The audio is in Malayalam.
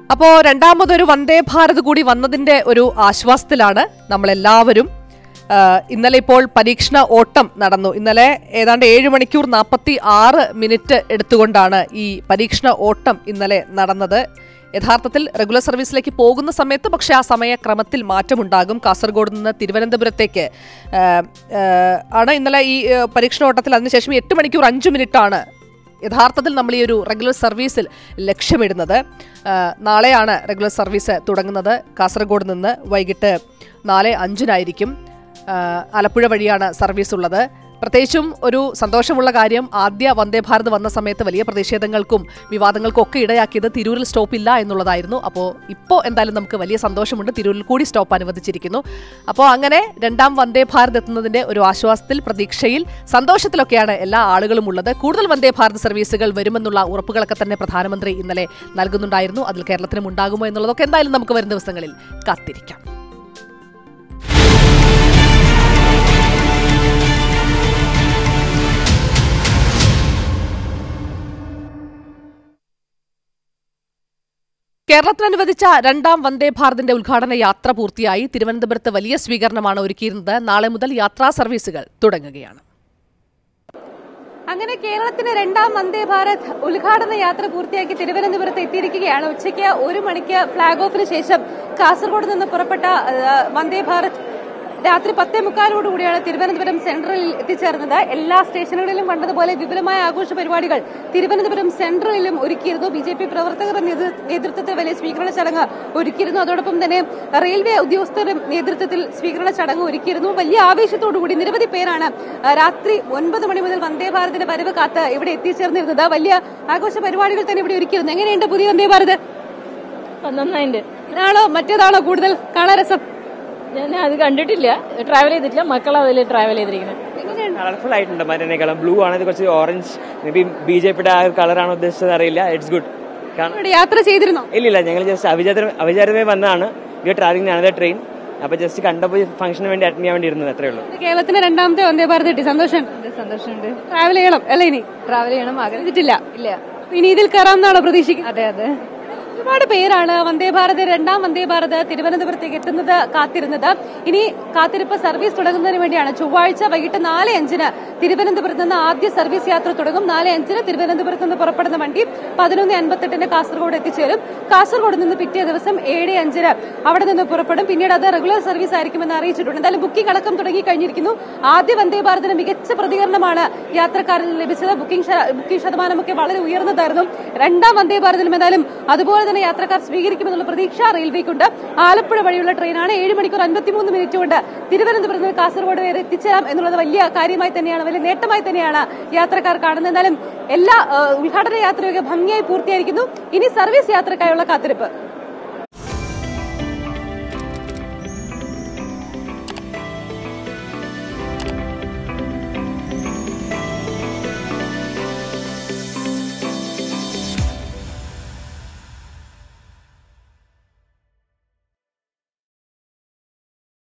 അപ്പോ രണ്ടാമതൊരു വന്ദേ ഭാരത് കൂടി വന്നതിന്റെ ഒരു ആശ്വാസത്തിലാണ് നമ്മളെല്ലാവരും ആ, ഇന്നലെ ഇപ്പോൾ പരീക്ഷണ ഓട്ടം നടന്നു ഇന്നലെ ഏതാണ്ട് ഏഴ് മണിക്കൂർ നാൽപ്പത്തി ആറ് മിനിറ്റ് എടുത്തുകൊണ്ടാണ് ഈ പരീക്ഷണ ഓട്ടം ഇന്നലെ നടന്നത് യഥാർത്ഥത്തിൽ റെഗുലർ സർവീസിലേക്ക് പോകുന്ന സമയത്ത് പക്ഷേ ആ സമയക്രമത്തിൽ മാറ്റമുണ്ടാകും കാസർഗോഡ് നിന്ന് തിരുവനന്തപുരത്തേക്ക് ആ, ആ, ആണ് ഇന്നലെ ഈ ആ, പരീക്ഷണ ഓട്ടത്തിൽ അതിനുശേഷം എട്ട് മണിക്കൂർ അഞ്ച് മിനിറ്റാണ് യഥാർത്ഥത്തിൽ നമ്മൾ ഈ ഒരു റെഗുലർ സർവീസിൽ ലക്ഷ്യമിടുന്നത് ആ, നാളെയാണ് റെഗുലർ സർവീസ് തുടങ്ങുന്നത് കാസർഗോഡ് നിന്ന് വൈകിട്ട് നാല് അഞ്ചിനായിരിക്കും ആ, ആലപ്പുഴ വഴിയാണ് സർവീസ് ഉള്ളത് പ്രത്യേകിച്ചും ഒരു സന്തോഷമുള്ള കാര്യം ആദ്യ വന്ദേ ഭാരത് വന്ന സമയത്ത് വലിയ പ്രതിഷേധങ്ങൾക്കും വിവാദങ്ങൾക്കും ഒക്കെ ഇടയാക്കിയത് തിരൂരിൽ സ്റ്റോപ്പ് ഇല്ല എന്നുള്ളതായിരുന്നു അപ്പോൾ ഇപ്പോൾ എന്തായാലും നമുക്ക് വലിയ സന്തോഷമുണ്ട് തിരൂരിൽ കൂടി സ്റ്റോപ്പ് അനുവദിച്ചിരിക്കുന്നു അപ്പോൾ അങ്ങനെ രണ്ടാം വന്ദേ ഭാരത് എത്തുന്നതിന്റെ ഒരു ആശ്വാസത്തിൽ പ്രതീക്ഷയിൽ സന്തോഷത്തിലൊക്കെയാണ് എല്ലാ ആളുകളും ഉള്ളത് കൂടുതൽ വന്ദേ ഭാരത് സർവീസുകൾ വരുമെന്നുള്ള ഉറപ്പുകളൊക്കെ തന്നെ പ്രധാനമന്ത്രി ഇന്നലെ നൽകുന്നുണ്ടായിരുന്നു അതിൽ കേരളത്തിനും ഉണ്ടാകുമോ എന്നുള്ളതൊക്കെ എന്തായാലും നമുക്ക് വരും ദിവസങ്ങളിൽ കാത്തിരിക്കാം കേരളത്തിന് അനുവദിച്ച രണ്ടാം വന്ദേ ഭാരതിന്റെ ഉദ്ഘാടന യാത്ര പൂർത്തിയായി തിരുവനന്തപുരത്ത് വലിയ സ്വീകരണമാണ് ഒരുക്കിയിരുന്നത് നാളെ മുതൽ യാത്രാ സർവീസുകൾ തുടങ്ങുകയാണ് അങ്ങനെ കേരളത്തിന് രണ്ടാം വന്ദേ ഭാരത് ഉദ്ഘാടന യാത്ര പൂർത്തിയാക്കി തിരുവനന്തപുരത്ത് എത്തിയിരിക്കുകയാണ് ഉച്ചയ്ക്ക് ഒരു മണിക്ക് ഫ്ളാഗ് ഓഫിന് ശേഷം കാസർഗോഡ് നിന്ന് പുറപ്പെട്ട ആ, വന്ദേ ഭാരത് രാത്രി പത്തേ മുക്കാലോടുകൂടിയാണ് തിരുവനന്തപുരം സെൻട്രലിൽ എത്തിച്ചേർന്നത് എല്ലാ സ്റ്റേഷനുകളിലും കണ്ടതുപോലെ വിപുലമായ ആഘോഷ പരിപാടികൾ തിരുവനന്തപുരം സെൻട്രലിലും ഒരുക്കിയിരുന്നു ബി ജെ പി പ്രവർത്തകരുടെ നേതൃ- നേതൃത്വത്തിൽ വലിയ സ്വീകരണ ചടങ്ങ് ഒരുക്കിയിരുന്നു അതോടൊപ്പം തന്നെ റെയിൽവേ ഉദ്യോഗസ്ഥരുടെ നേതൃത്വത്തിൽ സ്വീകരണ ചടങ്ങ് ഒരുക്കിയിരുന്നു വലിയ ആവേശത്തോടുകൂടി നിരവധി പേരാണ് ആ, രാത്രി ഒൻപത് മണി മുതൽ വന്ദേ ഭാരതിന്റെ വരവ് കാത്ത് ഇവിടെ എത്തിച്ചേർന്നിരുന്നത് വലിയ ആഘോഷ പരിപാടികൾ തന്നെ ഇവിടെ ഒരുക്കിയിരുന്നു എങ്ങനെയുണ്ട് പുതിയ വന്ദേ ഭാരത് നന്നായിണ്ട് ഇതാണോ മറ്റേതാണോ കൂടുതൽ കാണാൻ രസം ഞാൻ അത് കണ്ടിട്ടില്ല ട്രാവൽ ചെയ്തിട്ടില്ല മക്കൾ അതിൽ ട്രാവൽ ചെയ്തിരിക്കുന്നത് എങ്ങനെയുണ്ട് കളർഫുൾ ആയിട്ടുണ്ട് മറ്റേക്കാളും ബ്ലൂ ആണ് ഇത് കുറച്ച് orange maybe B J പിയുടെ ആ കളറാണ് ഉദ്ദേശിച്ചത് അറിയില്ല ഇറ്റ്സ് ഗുഡ് കാരണം ഇവിടെ യാത്ര ചെയ്തിരുന്നോ ഇല്ലില്ല ഞങ്ങൾ ജസ്റ്റ് അവിചാര അവിചാരമേ വന്നതാണ് വി ട്രാവലിംഗ് അനദർ ട്രെയിൻ അപ്പൊ ജസ്റ്റ് കണ്ടപ്പോൾ ഫംഗ്ഷന് വേണ്ടി അറ്റൻഡ് ചെയ്യാൻ വേണ്ടി ഇരുന്നത് അത്രേ ഉള്ളൂ ഇത് കേരളത്തിന്റെ രണ്ടാമത്തെ വന്ദേ ഭാരത് കിട്ടി സന്തോഷം സന്തോഷമുണ്ട് ട്രാവൽ ചെയ്യണം അല്ലേ ഇനി ട്രാവൽ ചെയ്യണം ആഗ്രഹം ചെയ്തിട്ടില്ല ഇല്ല ഇനി ഇതിൽ കയറാമെന്നാണോ പ്രതീക്ഷിക്കുന്നത് അതെ അതെ ഒരുപാട് പേരാണ് വന്ദേ ഭാരത് രണ്ടാം വന്ദേ ഭാരത് തിരുവനന്തപുരത്തേക്ക് എത്തുന്നത് കാത്തിരുന്നത് ഇനി കാത്തിരിപ്പ് സർവീസ് തുടങ്ങുന്നതിന് വേണ്ടിയാണ് ചൊവ്വാഴ്ച വൈകിട്ട് നാല് അഞ്ചിന് തിരുവനന്തപുരത്ത് നിന്ന് ആദ്യ സർവീസ് യാത്ര തുടങ്ങും നാല് അഞ്ചിന് തിരുവനന്തപുരത്ത് നിന്ന് പുറപ്പെടുന്ന വണ്ടി പതിനൊന്ന് അൻപത്തെട്ടിന് കാസർഗോഡ് എത്തിച്ചേരും കാസർഗോഡ് നിന്ന് പിറ്റേ ദിവസം ഏഴ് അഞ്ചിന് അവിടെ നിന്ന് പുറപ്പെടും പിന്നീട് അത് റെഗുലർ സർവീസ് ആയിരിക്കുമെന്ന് അറിയിച്ചിട്ടുണ്ട് എന്തായാലും ബുക്കിംഗ് അടക്കം തുടങ്ങി കഴിഞ്ഞിരിക്കുന്നു ആദ്യ വന്ദേ ഭാരതിന് മികച്ച പ്രതികരണമാണ് യാത്രക്കാരിൽ നിന്ന് ലഭിച്ചത് ബുക്കിംഗ് ശ- ബുക്കിംഗ് ശതമാനമൊക്കെ വളരെ ഉയർന്നതായിരുന്നു രണ്ടാം വന്ദേ ഭാരതിലും എന്തായാലും അതുപോലെ തന്നെ യാത്രക്കാർ സ്വീകരിക്കുമെന്നുള്ള പ്രതീക്ഷ റെയിൽവേക്കുണ്ട് ആലപ്പുഴ വഴിയുള്ള ട്രെയിനാണ് ഏഴ് മണിക്കൂർ അൻപത്തിമൂന്ന് മിനിറ്റ് കൊണ്ട് തിരുവനന്തപുരത്ത് നിന്ന് കാസർഗോഡ് വരെ എത്തിച്ചേരാം എന്നുള്ളത് വലിയ കാര്യമായി തന്നെയാണ് വലിയ നേട്ടമായി തന്നെയാണ് യാത്രക്കാർ കാണുന്നത് എന്തായാലും എല്ലാ ആ, ഉദ്ഘാടന യാത്രയൊക്കെ ഭംഗിയായി പൂർത്തിയായിരിക്കുന്നു ഇനി സർവീസ് യാത്രക്കായുള്ള കാത്തിരിപ്പ്